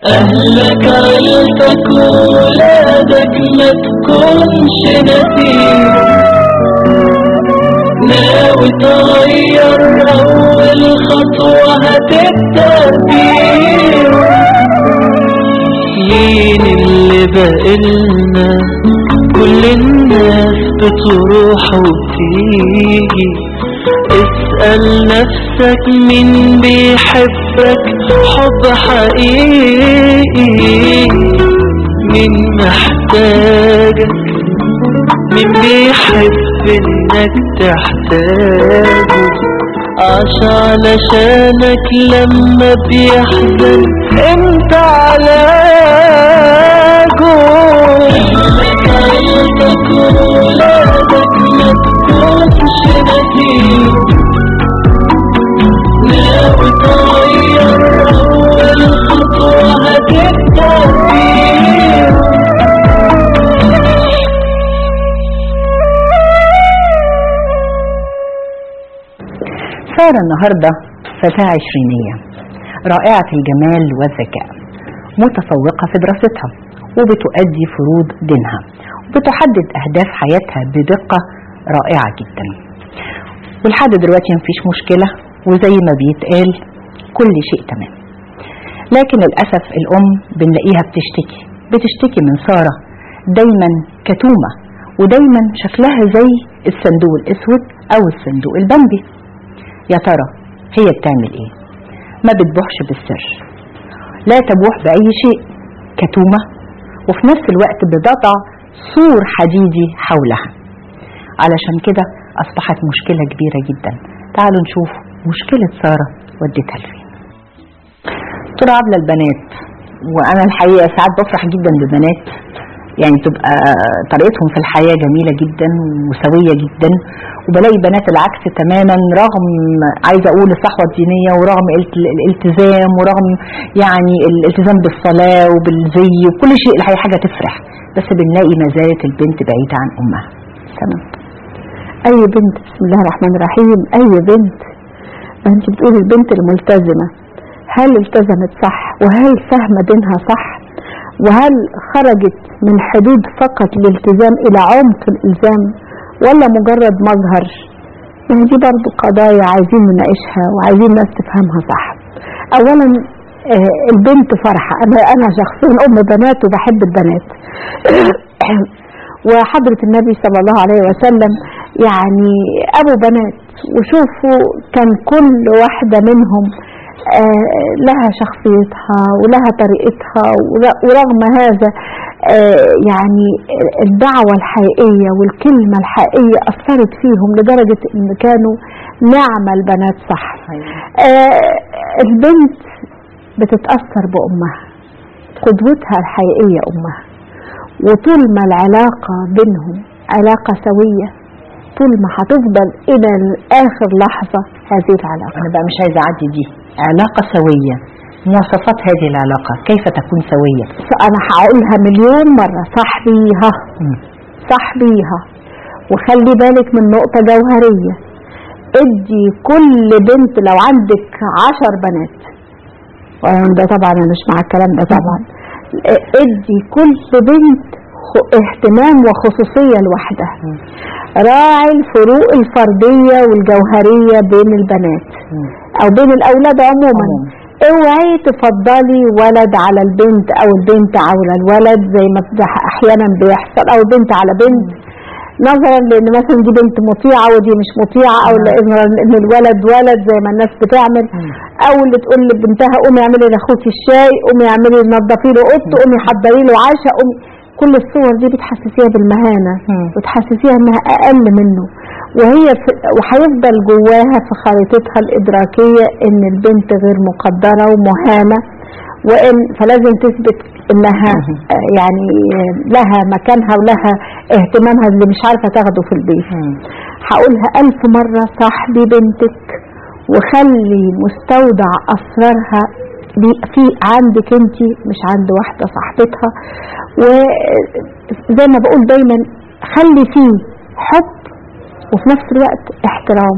أهلك عيلتك ولادك ما تكونش نسيم ناوي تغير أول خطوة هتبدأ بيه مين اللي بقلنا كل الناس بتروح وبتيجي اسأل نفسك مين بيحبك حب حقيقي مين محتاجك مين بيحب انك تحتاجه عاش علشانك لما بيحزن انت علاجه اهلك عيلتك وولادك ما تكونش نسيم ناوي تغير اول خطوة هتبدأ فيها سارة النهاردة فتاة عشرينية رائعة الجمال والذكاء متفوقة في دراستها وبتؤدي فروض دينها وبتحدد أهداف حياتها بدقة رائعة جدا ولحد دلوقتي مفيش مشكلة وزي ما بيتقال كل شيء تمام لكن للأسف الأم بنلاقيها بتشتكي بتشتكي من سارة دايما كتومة ودايما شكلها زي الصندوق الأسود أو الصندوق البمبي يا ترى هي بتعمل ايه ما بتبوحش بالسر لا تبوح بأي شيء كتومة وفي نفس الوقت بتضع سور حديدي حولها علشان كده أصبحت مشكلة كبيرة جدا تعالوا نشوف مشكلة سارة ودتها لفين ترى عاملة البنات وأنا الحقيقة ساعات بفرح جدا ببنات يعني تبقى طريقتهم في الحياة جميلة جدا وسوية جدا وبلاقي بنات العكس تماما رغم عايزة أقول الصحوة الدينية ورغم الت- الالتزام ورغم يعني الالتزام بالصلاة وبالزي وكل شيء الحقيقة حاجة تفرح بس بنلاقي ما زالت البنت بعيدة عن أمها تمام اي بنت بسم الله الرحمن الرحيم اي بنت ما انت بتقولي البنت الملتزمة هل التزمت صح وهل فاهمة دينها صح وهل خرجت من حدود فقط الالتزام الى عمق الالزام ولا مجرد مظهر ما هي دي برضو قضايا عايزين نناقشها وعايزين الناس تفهمها صح اولا آه، البنت فرحة انا انا شخصيا ام بنات وبحب البنات وحضرة النبي صلى الله عليه وسلم يعني ابو بنات وشوفوا كان كل واحدة منهم آه، لها شخصيتها ولها طريقتها ور- ورغم هذا آه، يعني الدعوة الحقيقية والكلمة الحقيقية أثرت فيهم لدرجة إن كانوا نعم البنات صح آه، البنت بتتأثر بأمها قدوتها الحقيقية أمها وطول ما العلاقة بينهم علاقة سوية طول ما هتفضل إلى آخر لحظة هذه العلاقة أنا بقى مش عايزة أعدي دي علاقة سوية مواصفات هذه العلاقة كيف تكون سوية أنا هقولها مليون مرة صاحبيها مم. صاحبيها وخلي بالك من نقطة جوهرية ادي كل بنت لو عندك عشر بنات وأنا ده طبعا انا مش مع الكلام ده طبعا ادي كل بنت خ- اهتمام وخصوصية لوحدها راعي الفروق الفردية والجوهرية بين البنات او بين الاولاد عموما عموماً. اوعي تفضلي ولد على البنت او البنت على الولد زي ما ده احيانا بيحصل او البنت على بنت نظرا لان مثلا دي بنت مطيعه ودي مش مطيعه او لان إن الولد ولد زي ما الناس بتعمل او اللي تقول لبنتها قومي اعملي لاخوكي الشاي قومي اعملي نظفي له اوضته قومي حضري له عشاء قومي كل الصور دي بتحسسيها بالمهانه مم. وتحسسيها انها اقل منه وهي في وهيفضل جواها في خريطتها الادراكيه ان البنت غير مقدره ومهانه وان فلازم تثبت انها آه، يعني آه، لها مكانها ولها اهتمامها اللي مش عارفه تاخده في البيت هقولها ألف مرة صاحبي بنتك وخلي مستودع أسرارها بي- في عندك انت مش عند واحدة صاحبتها وزي ما بقول دايما خلي فيه حب وفي نفس الوقت احترام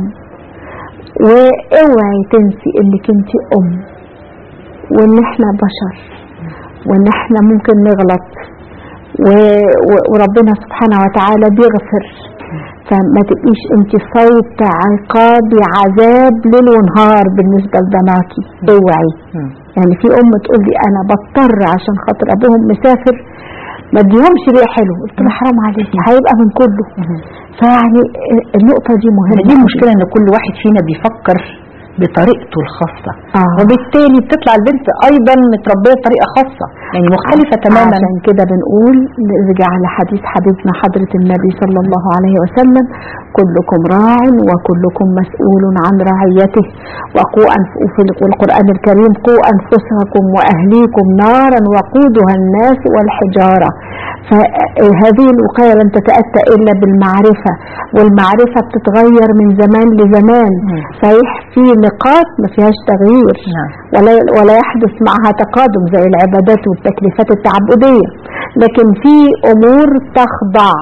واوعي تنسي انك انت ام وان احنا بشر وان احنا ممكن نغلط و... و... وربنا سبحانه وتعالى بيغفر فما تبقيش انت صوت عقابي عذاب ليل ونهار بالنسبه لبناتي اوعي مم. يعني في ام تقول لي انا بضطر عشان خاطر ابوهم مسافر ما اديهمش بيئه حلو قلت لها حرام عليكي هيبقى من كله فيعني النقطه دي مهمه دي المشكلة ان كل واحد فينا بيفكر بطريقته الخاصة آه. وبالتالي بتطلع البنت ايضا متربية بطريقة خاصة يعني مختلفة تماما عشان كده بنقول نرجع لحديث حبيبنا حضرة النبي صلى الله عليه وسلم كلكم راع وكلكم مسؤول عن رعيته وقوا أنف- وفي القرآن الكريم قوا أنفسكم وأهليكم نارا وقودها الناس والحجارة فهذه الوقاية لن تتأتى إلا بالمعرفة والمعرفة بتتغير من زمان لزمان مم. صحيح في نقاط ما فيهاش تغيير نعم. ولا ولا يحدث معها تقادم زي العبادات والتكليفات التعبدية لكن في أمور تخضع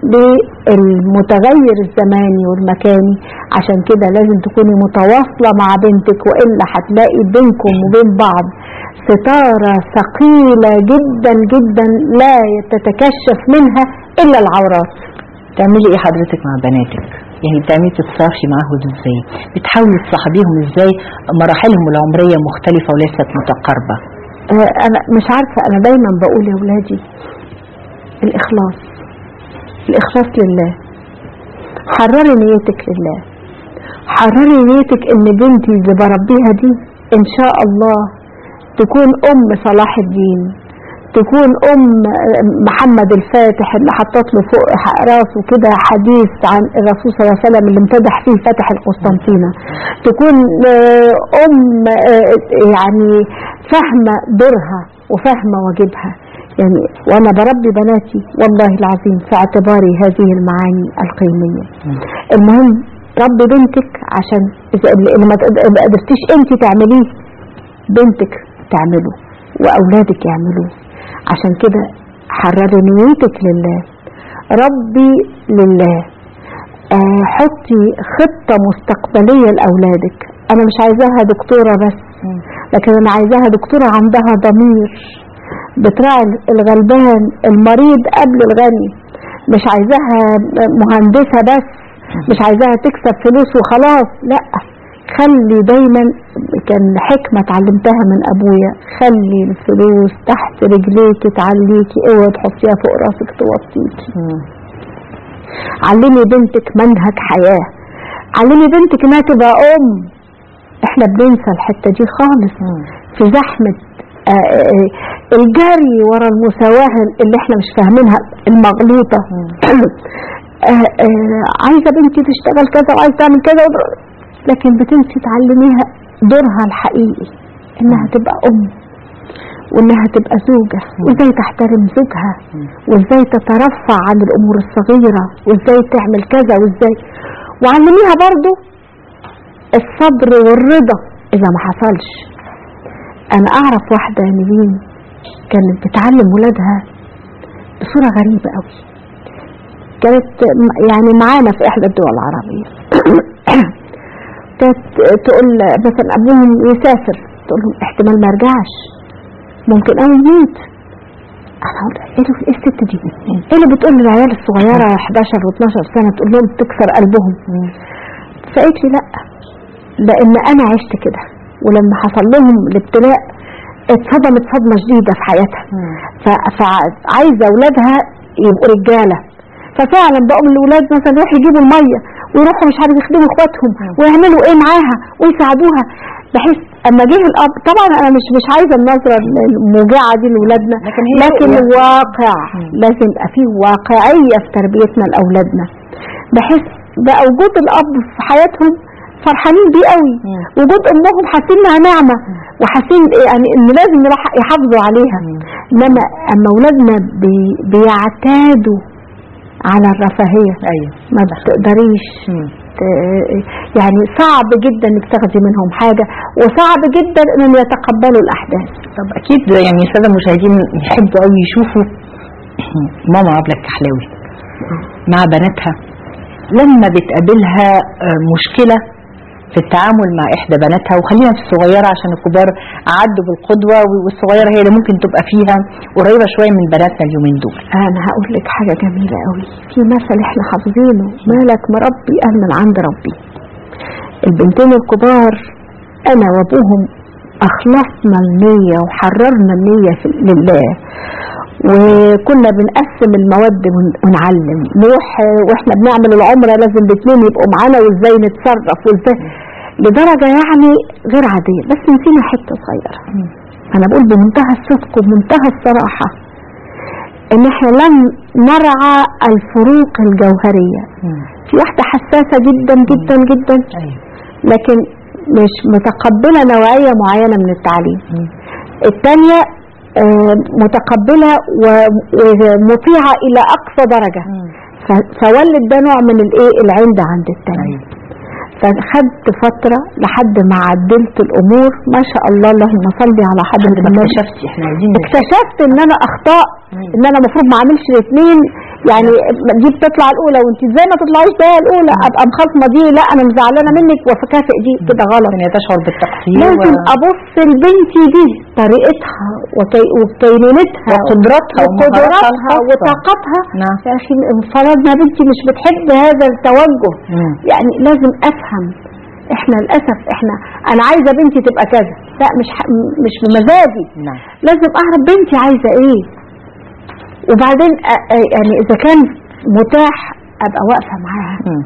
للمتغير الزماني والمكاني عشان كده لازم تكوني متواصلة مع بنتك وإلا هتلاقي بينكم وبين بعض ستارة ثقيلة جدا جدا لا تتكشف منها إلا العورات بتعملي ايه حضرتك مع بناتك يعني بتعملي تتصافي معاهم ازاي بتحاولي تصاحبيهم ازاي مراحلهم العمرية مختلفة وليست متقاربة آه، انا مش عارفه انا دايما بقول يا ولادي الاخلاص الاخلاص لله حرري نيتك لله حرري نيتك ان بنتي اللي بربيها دي ان شاء الله تكون ام صلاح الدين تكون ام محمد الفاتح اللي حطت له فوق راسه كده حديث عن الرسول صلى الله عليه وسلم اللي امتدح فيه فتح القسطنطينة تكون آه، ام آه، يعني فاهمه دورها وفاهمه واجبها يعني وانا بربي بناتي والله العظيم في اعتباري هذه المعاني القيميه المهم ربي بنتك عشان اذا اللي ما تقد- ما قدرتيش انت تعمليه بنتك تعمله واولادك يعملوه عشان كده حرري نيتك لله ربي لله آه حطي خطة مستقبلية لأولادك أنا مش عايزاها دكتورة بس لكن أنا عايزاها دكتورة عندها ضمير بتراعي الغلبان المريض قبل الغني مش عايزاها مهندسة بس مش عايزاها تكسب فلوس وخلاص لا خلي دايما كان حكمة اتعلمتها من ابويا خلي الفلوس تحت رجليكي تعليكي اوعي تحطيها فوق راسك توطيكي علمي بنتك منهج حياة علمي بنتك انها تبقى ام احنا بننسى الحتة دي خالص في زحمة آه، آه، الجري ورا المساواة اللي احنا مش فاهمينها المغلوطة آه، آه، عايزة بنتي تشتغل كذا وعايزة تعمل كذا وده- لكن بتنسي تعلميها دورها الحقيقي انها تبقى ام وانها تبقى زوجة وازاي تحترم زوجها وازاي تترفع عن الامور الصغيرة وازاي تعمل كذا وازاي وعلميها برضو الصبر والرضا اذا ما حصلش انا اعرف واحدة يا نيلين كانت بتعلم ولادها بصورة غريبة قوي كانت م- يعني معانا في احدى الدول العربية كانت تقول مثلا ابوهم يسافر تقول لهم احتمال ما يرجعش ممكن قوي يموت انا اقول ايه ده- ايه الست دي ايه اللي بتقول للعيال الصغيره 11 و12 سنه تقول لهم تكسر قلبهم فقالت لي لا لان انا عشت كده ولما حصل لهم الابتلاء اتصدمت صدمه شديده في حياتها ف- فعايزه اولادها يبقوا رجاله ففعلا بقوا من الاولاد مثلا يروحوا يجيبوا الميه ويروحوا مش عارف يخدموا اخواتهم ويعملوا ايه معاها ويساعدوها بحيث اما جه الاب طبعا انا مش مش عايزه النظره الموجعه دي لاولادنا لكن هي لكن رؤية. واقع لازم يبقى فيه واقعيه في تربيتنا لاولادنا بحيث بقى وجود الاب في حياتهم فرحانين بيه قوي مم. وجود امهم حاسين انها نعمه وحاسين يعني ان لازم يروح- يحافظوا عليها انما اما اولادنا بي بيعتادوا على الرفاهيه ايوه ما بتقدريش ت- يعني صعب جدا انك تاخدي منهم حاجه وصعب جدا انهم يتقبلوا الاحداث طب اكيد يعني الساده المشاهدين يحبوا قوي يشوفوا ماما عبلة الكحلاوي مع بناتها لما بتقابلها آه، مشكله في التعامل مع احدى بناتها وخلينا في الصغيره عشان الكبار عدوا بالقدوه والصغيره هي اللي ممكن تبقى فيها قريبه شويه من بناتنا اليومين دول انا هقول لك حاجه جميله قوي في مثل احنا حافظينه مالك مربي قال من عند ربي البنتين الكبار انا وابوهم اخلصنا النيه وحررنا النيه في- لله وكنا بنقسم المواد ون- ونعلم نروح آه، واحنا بنعمل العمره لازم الاثنين يبقوا معانا وازاي نتصرف وازاي لدرجه يعني غير عاديه بس نسينا حته صغيره انا بقول بمنتهى الصدق وبمنتهى الصراحه ان احنا لم نرعى الفروق الجوهريه في واحده حساسه جدا جدا جدا ايوه لكن مش متقبله نوعيه معينه من التعليم الثانيه متقبله و- ومطيعه الى اقصى درجه ف- فولد ده نوع من الايه العند عند الثانيه ايوه فخدت فتره لحد ما عدلت الامور ما شاء الله اللهم صل على لحد حضره ما النبي اكتشفتي احنا عايزين اكتشفت ان انا اخطاء مم. ان انا المفروض ما اعملش الاثنين يعني دي بتطلع الاولى وانت ازاي ما تطلعيش ده الاولى ابقى مخاصمه دي لا انا مزعلانه منك وفكافئ دي كده غلط ان هي تشعر بالتقصير لازم و- ابص لبنتي دي طريقتها وكي- وكينونتها وقدراتها ومهاراتها وقدراتها الخاصة. وطاقتها نعم يا اخي فرضنا بنتي مش بتحب هذا التوجه مم. يعني لازم افهم احنا للاسف احنا انا عايزه بنتي تبقى كذا لا مش ح... مش بمزاجي نعم لازم اعرف بنتي عايزه ايه وبعدين أ- أ- يعني اذا كان متاح ابقى واقفه معاها مم.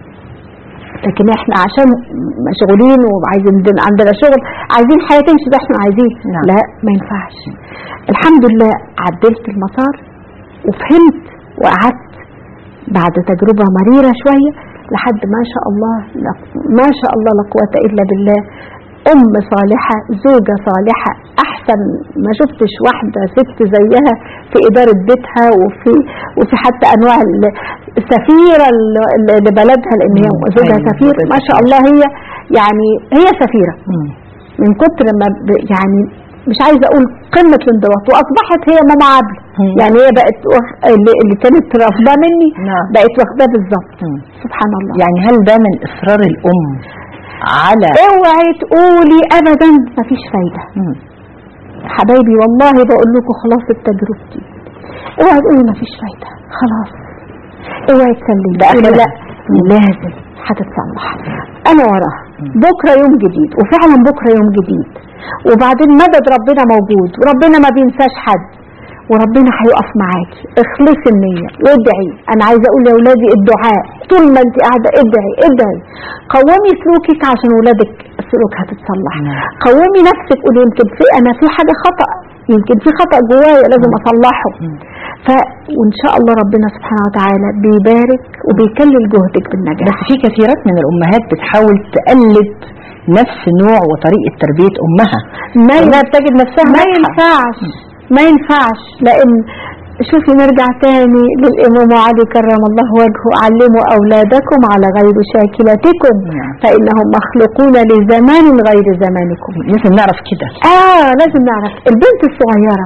لكن احنا عشان مشغولين وعايزين عندنا- عندنا شغل عايزين حياه تمشي زي ما احنا عايزين نعم. لا ما ينفعش الحمد لله عدلت المسار وفهمت وقعدت بعد تجربه مريره شويه لحد ما شاء الله لا ما شاء الله لا قوه الا بالله ام صالحه زوجه صالحه احسن ما شفتش واحده ست زيها في اداره بيتها وفي وفي حتى انواع ال- السفيره ال- ال- لبلدها لان هي مم. زوجها أيوة، سفير زوجها ما شاء سفير. الله هي يعني هي سفيره مم. من كتر ما ب- يعني مش عايزه اقول قمه الانضباط واصبحت هي ماما عبل مم. يعني هي بقت واخ- اللي اللي كانت رافضاه مني نعم. بقت واخداه بالظبط مم. سبحان الله يعني هل ده من اصرار الام على اوعي تقولي ابدا مفيش فايده مم. حبايبي والله بقول لكم خلاصة تجربتي اوعي تقولي مفيش فايده خلاص اوعي تسلمي ده تقولي آخرها. لا لازم هتتصلح انا وراها بكره يوم جديد وفعلا بكره يوم جديد وبعدين مدد ربنا موجود وربنا ما بينساش حد وربنا هيقف معاكي اخلصي النية وادعي انا عايزه اقول يا اولادي الدعاء طول ما انت قاعده ادعي ادعي قومي سلوكك عشان اولادك سلوكها تتصلح نعم. قومي نفسك قولي يمكن في انا في حاجه خطا يمكن في خطا جوايا لازم اصلحه مم. ف وان شاء الله ربنا سبحانه وتعالى بيبارك وبيكلل جهدك بالنجاح بس في كثيرات من الامهات بتحاول تقلد نفس نوع وطريقه تربيه امها ما لانها بتجد نفسها ما ناجحة. ينفعش ما ينفعش لان شوفي نرجع تاني للإمام علي كرم الله وجهه علموا أولادكم على غير شاكلتكم نعم. فإنهم مخلوقون لزمان غير زمانكم لازم نعرف كده آه لازم نعرف البنت الصغيرة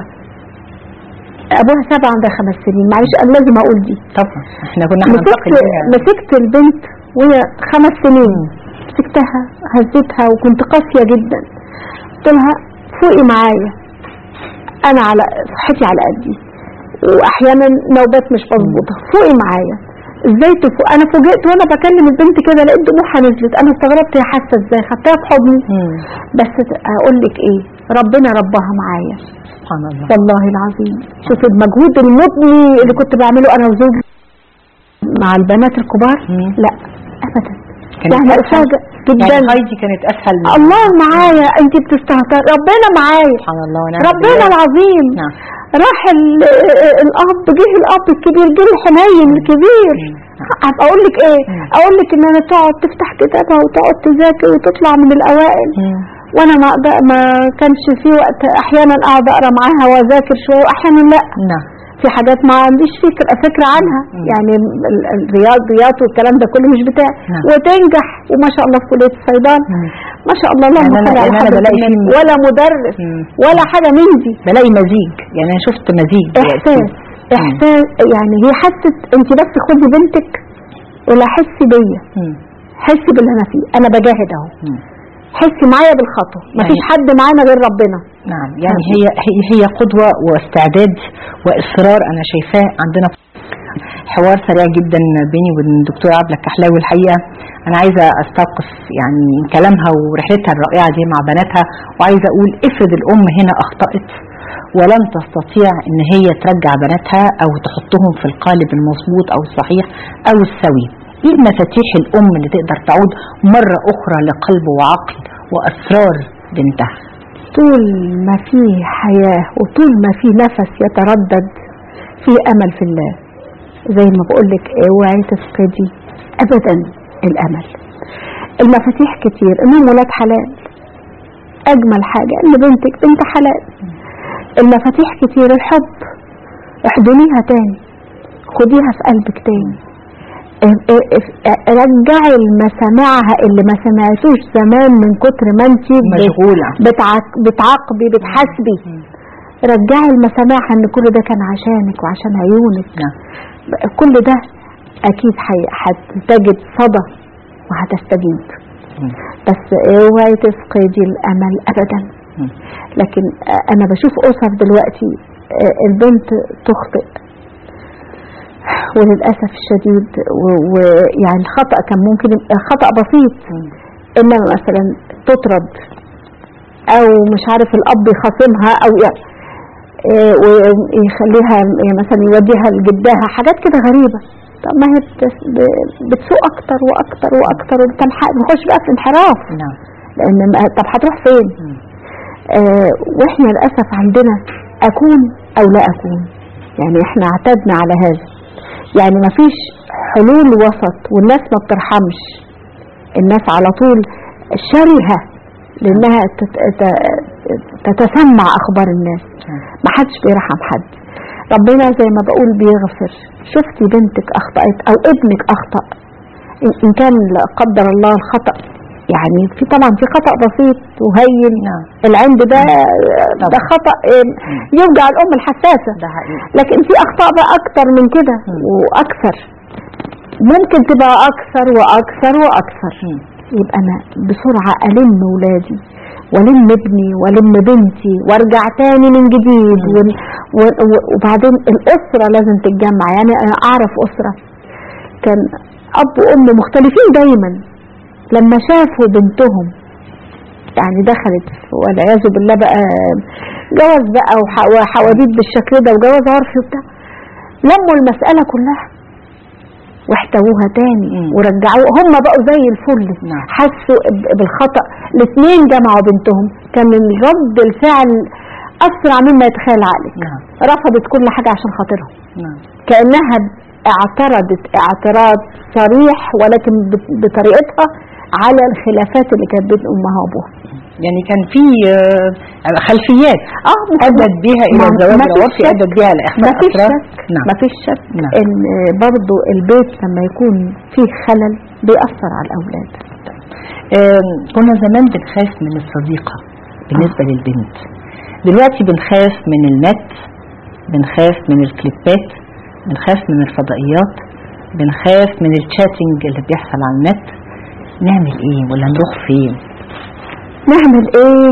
أبوها سبعة عندها خمس سنين معلش أنا لازم أقول دي طبعا احنا كنا مسكت هننتقل ليها. مسكت البنت وهي خمس سنين مسكتها هزتها وكنت قاسية جدا قلت لها فوقي معايا انا على صحتي على قدي واحيانا نوبات مش مظبوطه فوقي معايا ازاي تفوق انا فوجئت وانا بكلم البنت كده لقيت دموعها نزلت انا استغربت هي حاسه ازاي خدتها في حضني مم. بس اقول لك ايه ربنا ربها معايا سبحان الله والله العظيم شوف المجهود المضني اللي كنت بعمله انا وزوجي مع البنات الكبار مم. لا ابدا كانت يعني أسهل؟ افاجئ جدا يعني هايدي كانت اسهل من الله معايا انت بتستهتر ربنا معايا سبحان الله ونعم ربنا بالله. العظيم نعم راح ال- الاب جه الاب الكبير جه الحنين الكبير هبقى اقول لك ايه مم. اقول لك ان انا تقعد تفتح كتابها وتقعد تذاكر وتطلع من الاوائل مم. وانا ما أقدر ما كانش في وقت احيانا اقعد اقرا معاها واذاكر شويه واحيانا لا نعم في حاجات ما عنديش فكره فكره عنها مم. يعني ال- الرياضيات والكلام ده كله مش بتاعي نعم. وتنجح وما شاء الله في كليه الصيدله مم. ما شاء الله اللهم يعني أنا- صل على يعني أنا حضرة بلاقي النبي. فيه- ولا مدرس مم. ولا حاجه من دي بلاقي مزيج يعني انا شفت مزيج دلوقتي. احساس احساس يعني هي حست انت بس خدي بنتك ولا حسي بيا مم. حسي باللي انا فيه انا بجاهد اهو مم. حسي معايا بالخطوه مفيش يعني- حد معانا غير ربنا نعم يعني هي هي هي قدوة واستعداد وإصرار أنا شايفاه عندنا حوار سريع جدا بيني وبين الدكتورة عبلة الكحلاوي الحقيقة أنا عايزة أستوقف يعني كلامها ورحلتها الرائعة دي مع بناتها وعايزة أقول افرض الأم هنا أخطأت ولم تستطيع إن هي ترجع بناتها أو تحطهم في القالب المظبوط أو الصحيح أو السوي إيه مفاتيح الأم اللي تقدر تعود مرة أخرى لقلب وعقل وأسرار بنتها طول ما في حياه وطول ما في نفس يتردد في امل في الله زي ما بقول لك اوعي تفقدي ابدا الامل المفاتيح كتير انهم ولاد حلال اجمل حاجه ان بنتك بنت حلال المفاتيح كتير الحب احضنيها تاني خديها في قلبك تاني اه- اه- اه- رجعي المسامعها اللي ما سمعتوش زمان من كتر ما انت مشغولة بتعاق- بتعاقبي بتحاسبي رجعي المسامعها ان كل ده كان عشانك وعشان عيونك نعم كل ده اكيد حي- هتجد صدى وهتستجيب مم. بس اوعي تفقدي الامل ابدا مم. لكن آه، انا بشوف اسر دلوقتي آه، البنت تخطئ وللاسف الشديد و- ويعني الخطا كان ممكن يبقى خطا بسيط انما مثلا تطرد او مش عارف الاب يخاصمها او يعني آه، ويخليها مثلا يوديها لجدها حاجات كده غريبه طب ما هي بتس- ب- بتسوق اكتر واكتر واكتر وبتنحق نخش بقى في انحراف نعم لان ما- طب هتروح فين مم. آه واحنا للاسف عندنا اكون او لا اكون يعني احنا اعتدنا على هذا يعني ما فيش حلول وسط والناس ما بترحمش الناس على طول شرهة لانها تت- ت- تتسمع اخبار الناس ما حدش بيرحم حد ربنا زي ما بقول بيغفر شفتي بنتك اخطأت او ابنك اخطأ إن- ان كان لا قدر الله الخطأ يعني في طبعا في خطأ بسيط وهين نعم العند ده ده طبعا. خطأ آه، يوجع الام الحساسة ده حقيقي لكن في اخطاء بقى اكتر من كده مم. واكثر ممكن تبقى اكثر واكثر واكثر مم. يبقى انا بسرعة الم ولادي والم ابني والم بنتي وارجع تاني من جديد مم. ون- و- و- وبعدين الاسرة لازم تتجمع يعني انا اعرف اسرة كان اب وام مختلفين دايما لما شافوا بنتهم يعني دخلت والعياذ بالله بقى جواز بقى وح- وحواديت بالشكل ده وجواز عرفي وبتاع لموا المسألة كلها واحتووها تاني مم. ورجعوها هم بقوا زي الفل نعم. حسوا ب- بالخطأ الاثنين جمعوا بنتهم كان رد الفعل أسرع مما يتخيل عقلك نعم رفضت كل حاجة عشان خاطرهم نعم كأنها اعترضت اعتراض صريح ولكن ب- بطريقتها على الخلافات اللي كانت بين امها وابوها يعني كان في آه، خلفيات اه ادت بها الى ما- الزواج ما فيش العرفي شك. ادت بها لاخفاء ما فيش اسرار شك نعم ما فيش شك نعم. ان برضو البيت لما يكون فيه خلل بيأثر على الاولاد آم، كنا زمان بنخاف من الصديقة بالنسبة للبنت دلوقتي بنخاف من النت بنخاف من الكليبات بنخاف من الفضائيات بنخاف من الشاتنج اللي بيحصل على النت نعمل ايه ولا نروح فين نعمل ايه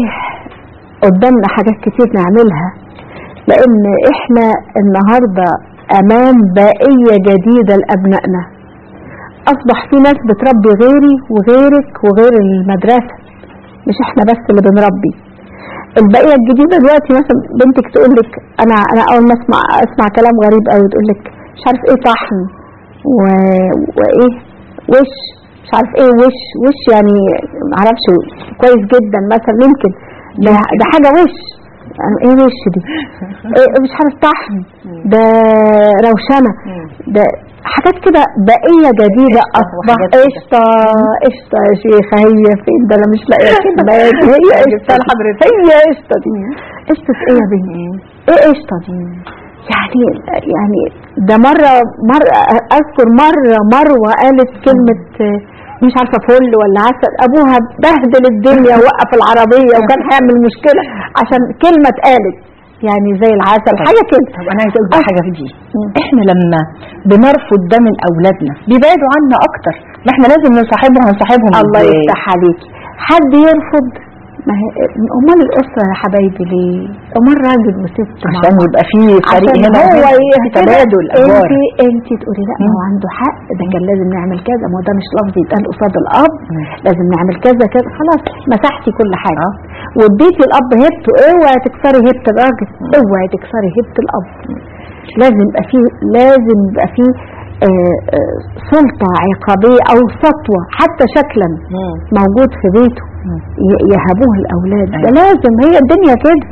قدامنا حاجات كتير نعملها لان احنا النهاردة امام بائية جديدة لابنائنا اصبح في ناس بتربي غيري وغيرك وغير المدرسة مش احنا بس اللي بنربي البقية الجديدة دلوقتي مثلا بنتك تقول لك انا انا اول ما اسمع اسمع كلام غريب قوي تقول لك مش عارف ايه طحن و... وايه وش مش عارف ايه وش وش يعني معرفش كويس جدا مثلا يمكن ده, ده حاجة وش يعني ايه وش دي إيه مش عارف طحن ده روشنة ده حاجات كده بقية جديدة قشطة أصبح وحاجات كده. قشطة قشطة يا شيخة هي فين ده أنا مش لاقية كلمات هي قشطة لحضرتك. هي قشطة دي قشطة إيه يا بنتي؟ إيه قشطة دي؟ يعني يعني ده مرة مرة أذكر مرة مروة قالت كلمة آه، مش عارفة فل ولا عسل أبوها بهدل الدنيا ووقف العربية وكان هيعمل مشكلة عشان كلمة اتقالت يعني زي العسل حاجه كده طب انا عايزه اقول بقى آه. حاجه في دي مم. احنا لما بنرفض ده من اولادنا بيبعدوا عنا اكتر ما احنا لازم نصاحبهم هنصاحبهم الله إزاي؟ يفتح عليكي حد يرفض ما هي امال الاسره يا حبايبي ليه؟ امال راجل وست مع عشان بعض. يبقى في فريق عشان هنا هو وهنا، في يهتم- تبادل ادوار انت انت تقولي لا ما هو عنده حق ده كان لازم نعمل كذا ما هو ده مش لفظ يتقال قصاد الاب مم. لازم نعمل كذا كذا خلاص مسحتي كل حاجه آه. واديتي الاب هبته اوعي تكسري هبه الراجل اوعي تكسري هبه الاب لازم يبقى فيه لازم يبقى فيه آه، آه، سلطه عقابيه او سطوه حتى شكلا مم. موجود في بيته مم. ي- يهبوه الاولاد ده أيوة. لازم هي الدنيا كده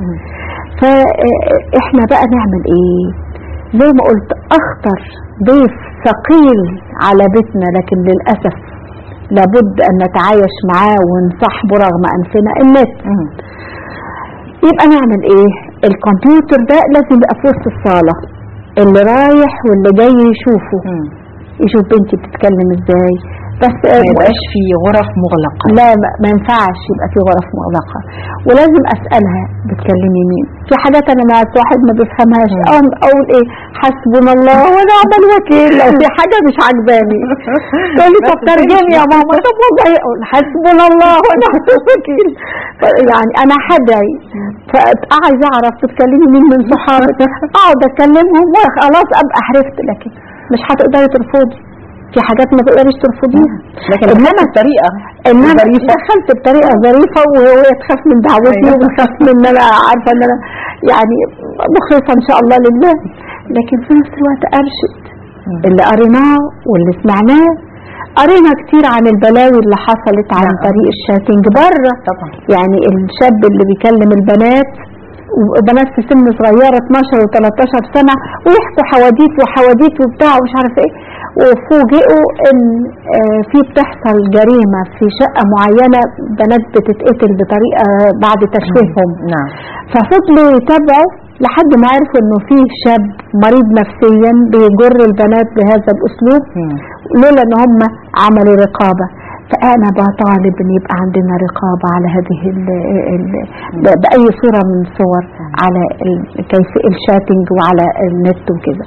فاحنا بقى نعمل ايه زي ما قلت اخطر ضيف ثقيل على بيتنا لكن للاسف لابد ان نتعايش معاه ونصاحبه رغم انفنا النت مم. يبقى نعمل ايه الكمبيوتر ده لازم يبقى في وسط الصاله اللي رايح واللي جاي يشوفه مم. يشوف بنتي بتتكلم ازاي بس ما يبقاش في غرف مغلقه لا ما ما ينفعش يبقى في غرف مغلقه ولازم اسالها بتكلمي مين في حاجات انا مع واحد ما بفهمهاش مم. او اقول ايه حسبنا الله ونعم الوكيل لو في حاجه مش عجباني تقول لي بس طب ترجمي يا ماما طب والله اقول حسبنا الله ونعم الوكيل ف- يعني انا حدعي فعايزه اعرف بتكلمي مين من صحابك اقعد اكلمهم وخلاص ابقى عرفت لكن مش هتقدري ترفضي في حاجات ما تقدريش ترفضيها لكن إنما- انما الطريقه انما ظريفة. دخلت بطريقه ظريفه وهي تخاف من دعوتي أيوة. وبتخاف من ان انا عارفه ان انا يعني مخلصه ان شاء الله لله لكن في نفس الوقت ارشد مم. اللي قريناه واللي سمعناه قرينا كتير عن البلاوي اللي حصلت عن نعم. طريق الشاتنج بره طبعا يعني الشاب اللي بيكلم البنات وبنات في سن صغيرة 12 و13 سنة ويحكوا حواديت وحواديت وبتاع ومش عارف ايه وفوجئوا ان آه، في بتحصل جريمة في شقة معينة بنات بتتقتل بطريقة بعد تشويههم نعم ففضلوا يتابعوا لحد ما عرفوا انه في شاب مريض نفسيا بيجر البنات بهذا الاسلوب مم. لولا ان هم عملوا رقابه فانا بطالب ان يبقى عندنا رقابه على هذه ال ال ب- باي صوره من صور على ال- كيف الشاتنج وعلى النت وكده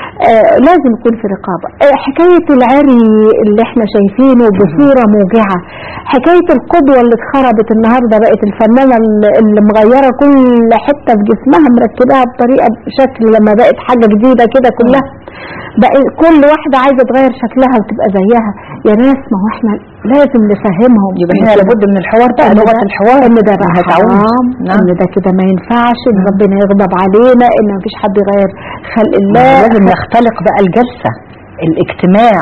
آه لازم يكون في رقابه آه حكايه العري اللي احنا شايفينه بصوره موجعه حكايه القدوه اللي اتخربت النهارده بقت الفنانه اللي اللي مغيره كل حته في جسمها مركباها بطريقه بشكل لما بقت حاجه جديده كده كلها بقى كل واحدة عايزة تغير شكلها وتبقى زيها يا ناس ما هو احنا لازم نفهمهم يبقى إن هنا كده- لابد من الحوار بقى إن لغه ده- الحوار ان ده بقى إنها تعود. حرام نعم ان ده كده ما ينفعش ان ربنا يغضب علينا ان مفيش حد يغير خلق الله لازم نختلق بقى الجلسه الاجتماع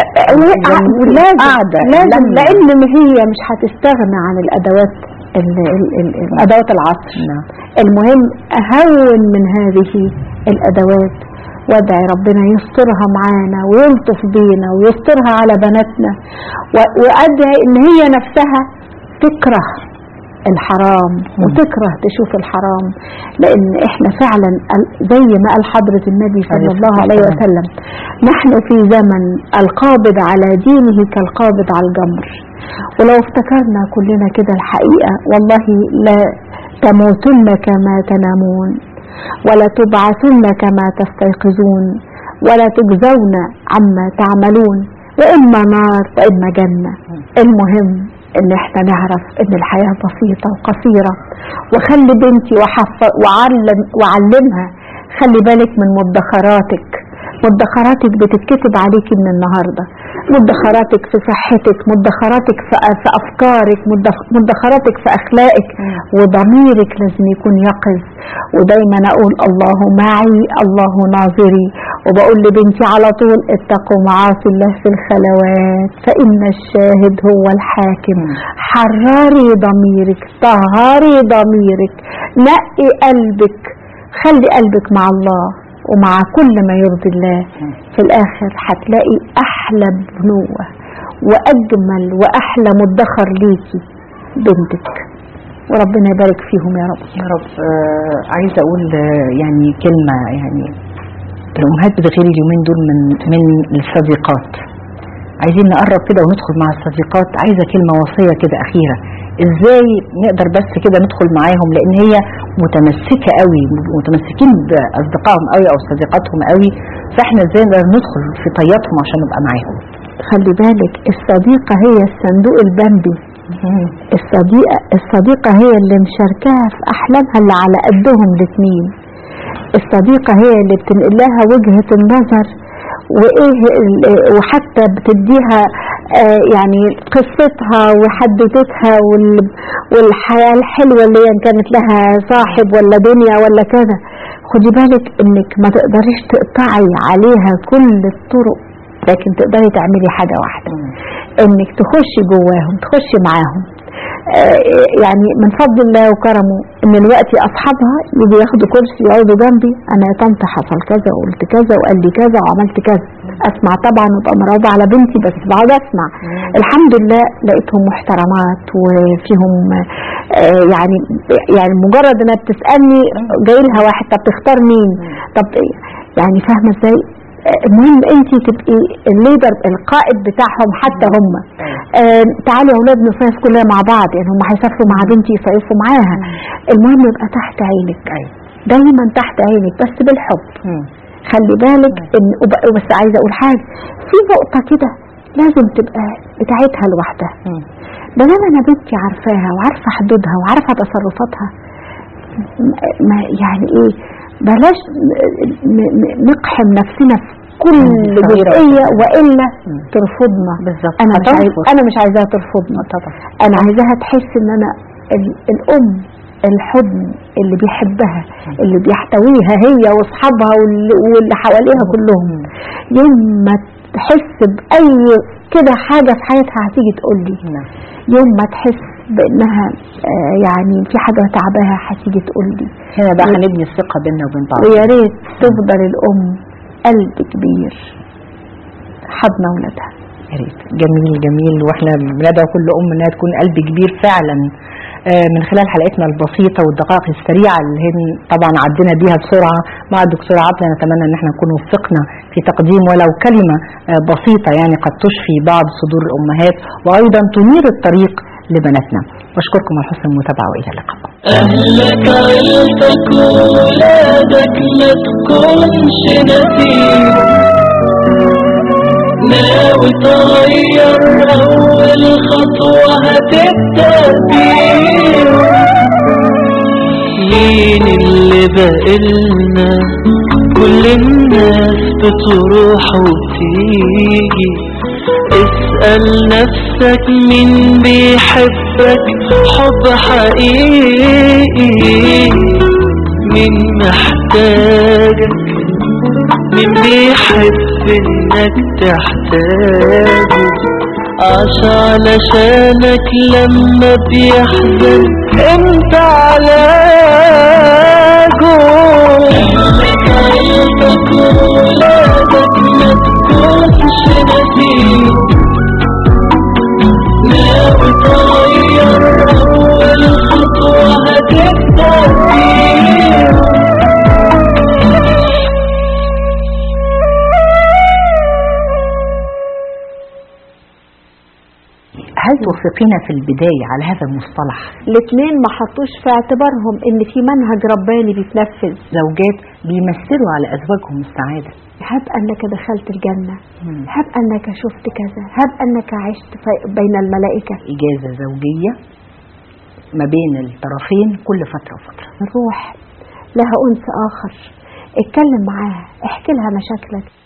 ولازم قاعدة لازم لما. لان هي مش هتستغنى عن الادوات ال ال ال ال ادوات العصر نعم المهم اهون من هذه الادوات وادعي ربنا يسترها معانا ويلطف بينا ويسترها على بناتنا و- وادعي ان هي نفسها تكره الحرام وتكره تشوف الحرام لان احنا فعلا ال- زي ما قال حضرة النبي صلى عليه الله الصلاة عليه والسلام. وسلم نحن في زمن القابض على دينه كالقابض على الجمر ولو افتكرنا كلنا كده الحقيقة والله لا تموتن كما تنامون ولا تبعثن كما تستيقظون ولا تجزون عما تعملون وإما نار وإما جنة المهم ان احنا نعرف ان الحياة بسيطة وقصيرة وخلي بنتي وحف- وعلم وعلمها خلي بالك من مدخراتك مدخراتك بتتكتب عليكي من النهاردة مدخراتك في صحتك مدخراتك في, في أفكارك مدخ- مدخراتك في أخلاقك وضميرك لازم يكون يقظ ودايما أقول الله معي الله ناظري وبقول لبنتي على طول اتقوا معاصي الله في الخلوات فإن الشاهد هو الحاكم حرري ضميرك طهري ضميرك نقي قلبك خلي قلبك مع الله ومع كل ما يرضي الله في الآخر هتلاقي أحلى بنوة وأجمل وأحلى مدخر ليكي بنتك وربنا يبارك فيهم يا رب يا رب آه عايزه اقول آه يعني كلمه يعني الامهات بتغير اليومين دول من من الصديقات عايزين نقرب كده وندخل مع الصديقات عايزه كلمه وصيه كده اخيره ازاي نقدر بس كده ندخل معاهم لان هي متمسكه قوي متمسكين باصدقائهم قوي او صديقاتهم قوي فاحنا ازاي نقدر ندخل في طياتهم عشان نبقى معاهم خلي بالك الصديقة هي الصندوق البمبي الصديقة الصديقة هي اللي مشاركاها في أحلامها اللي على قدهم الاتنين الصديقة هي اللي بتنقل لها وجهة النظر وإيه ال- وحتى بتديها آه، يعني قصتها وحدوتتها وال- والحياة الحلوة اللي هي كانت لها صاحب ولا دنيا ولا كذا خدي بالك انك ما تقدريش تقطعي عليها كل الطرق لكن تقدري تعملي حاجة واحدة انك تخشي جواهم تخشي معاهم آه، يعني من فضل الله وكرمه ان دلوقتي اصحابها يجوا ياخدوا كرسي يقعدوا جنبي انا يا طنط حصل كذا وقلت كذا وقال لي كذا وعملت كذا اسمع طبعا وابقى مرعوبه على بنتي بس بقعد اسمع الحمد لله لقيتهم محترمات وفيهم آه، يعني يعني مجرد انها بتسالني جاي لها واحد طب تختار مين طب يعني فاهمه ازاي المهم انت تبقي الليدر القائد بتاعهم حتى هم آه تعالوا يا اولاد نصيف كلنا مع بعض يعني هم هيسافروا مع بنتي يصيفوا معاها المهم يبقى تحت عينك دايما تحت عينك بس بالحب خلي بالك ان وب- بس عايزه اقول حاجه في نقطه كده لازم تبقى بتاعتها لوحدها ده انا انا بنتي عارفاها وعارفه حدودها وعارفه تصرفاتها م- ما يعني ايه بلاش ن- ن- نقحم نفسنا في كل صغيرة جزئيه وكبيرة. والا مم. ترفضنا بالظبط انا مش عايز هترفض. انا مش عايزاها ترفضنا طبعا انا عايزاها تحس ان انا ال- الام الحضن اللي بيحبها اللي بيحتويها هي واصحابها واللي, واللي حواليها كلهم يوم ما تحس باي كده حاجه في حياتها هتيجي تقول لي نعم يوم ما تحس بانها آه، يعني في حاجه تعباها هتيجي تقول لي هنا بقى هنبني الثقه بيننا وبين بعض ويا ريت تفضل الام قلب كبير حضن اولادها يا ريت جميل جميل واحنا بندعو كل ام انها تكون قلب كبير فعلا آه، من خلال حلقتنا البسيطه والدقائق السريعه اللي هن طبعا عدينا بيها بسرعه مع الدكتوره عطله نتمنى ان احنا نكون وفقنا في تقديم ولو كلمه آه، بسيطه يعني قد تشفي بعض صدور الامهات وايضا تنير الطريق لبناتنا بشكركم على حسن المتابعه والى اللقاء أهلك عيلتك وولادك ما تكونش نسيم ناوي تغير أول خطوة هتبدأ بيها مين اللي بقلنا كل الناس بتروح وتيجي اسأل نفسك مين بيحبك حب حقيقي مين محتاجك مين بيحب انك تحتاجه عاش علشانك لما بيحزن انت علاجه اهلك عيلتك وولادك ما تكونش نسيم ناوي تغير اول خطوة هتبدأ فيها هل توافقين في البدايه على هذا المصطلح الاثنين ما حطوش في اعتبارهم ان في منهج رباني بيتنفذ زوجات بيمثلوا على ازواجهم السعاده هب انك دخلت الجنه هب انك شفت كذا هب انك عشت في- بين الملائكه اجازه زوجيه ما بين الطرفين كل فتره وفتره الروح لها انس اخر اتكلم معاها احكي لها مشاكلك